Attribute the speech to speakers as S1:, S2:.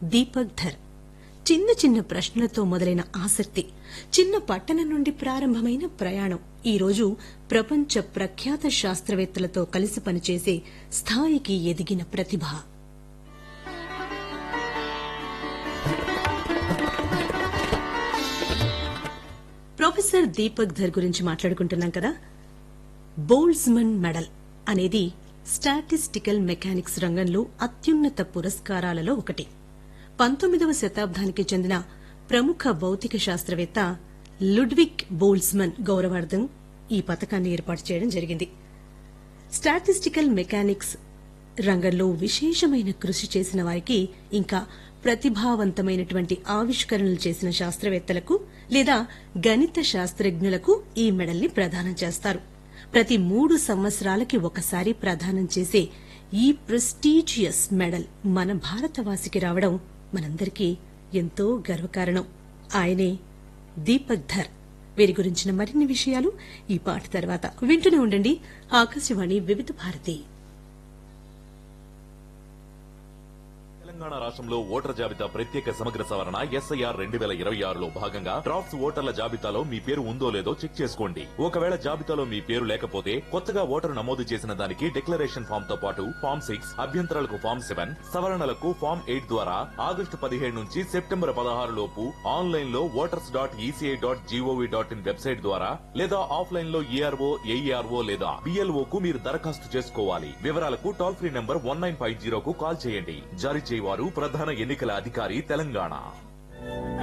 S1: దీపక్ ధర్ చిన్న చిన్న ప్రశ్నలతో మొదలైన ఆసక్తి చిన్న పట్టణం నుండి ప్రారంభమైన ప్రయాణం ఈ రోజు ప్రపంచ ప్రఖ్యాత శాస్త్రవేత్తలతో కలిసి పనిచేసే స్థాయికి ఎదిగిన ప్రతిభ ప్రొఫెసర్ దీపక్ ధర్ గురించి మాట్లాడుకుంటున్నాం కదా బోల్స్మన్ మెడల్ అనేది స్టాటిస్టికల్ మెకానిక్స్ రంగంలో అత్యున్నత పురస్కారాలలో ఒకటి పంతొమ్మిదవ శతాబ్దానికి చెందిన ప్రముఖ భౌతిక శాస్త్రవేత్త లుడ్విక్ బోల్స్మన్ గౌరవార్థం ఈ పథకాన్ని ఏర్పాటు చేయడం జరిగింది స్టాటిస్టికల్ మెకానిక్స్ రంగంలో విశేషమైన కృషి చేసిన వారికి ఇంకా ప్రతిభావంతమైనటువంటి ఆవిష్కరణలు చేసిన శాస్త్రవేత్తలకు లేదా గణిత శాస్త్రజ్ఞులకు ఈ మెడల్ని ప్రదానం చేస్తారు ప్రతి మూడు సంవత్సరాలకి ఒకసారి ప్రదానం చేసే ఈ ప్రెస్టీజియస్ మెడల్ మన భారతవాసికి రావడం మనందరికీ ఎంతో గర్వకారణం ఆయనే దీపక్ ధర్ వీరి గురించిన మరిన్ని విషయాలు ఈ పాట తర్వాత వింటూనే ఉండండి ఆకాశవాణి వివిధ భారతి
S2: తెలంగాణ రాష్ట్రంలో ఓటర్ జాబితా ప్రత్యేక సమగ్ర సవరణ ఎస్ఐఆర్ రెండు వేల ఇరవై ఆరులో భాగంగా డ్రాఫ్ట్స్ ఓటర్ల జాబితాలో మీ పేరు ఉందో లేదో చెక్ చేసుకోండి ఒకవేళ జాబితాలో మీ పేరు లేకపోతే కొత్తగా ఓటరు నమోదు చేసిన దానికి డిక్లరేషన్ ఫామ్ తో పాటు ఫామ్ సిక్స్ అభ్యంతరాలకు ఫామ్ సెవెన్ సవరణలకు ఫామ్ ఎయిట్ ద్వారా ఆగస్టు పదిహేడు నుంచి సెప్టెంబర్ పదహారు లోపు ఆన్లైన్ లో voters dot ECI dot GOV dot in website ద్వారా లేదా ఆఫ్లైన్ లో ఈఆర్ఓ ఏఈఆర్ఓ లేదా బిఎల్ఓ కు మీరు దరఖాస్తు చేసుకోవాలి వివరాలకు toll free number one nine five జీరోకు కాల్ చేయండి జారీ చేయవారు ప్రధాన ఎన్నికల అధికారి తెలంగాణ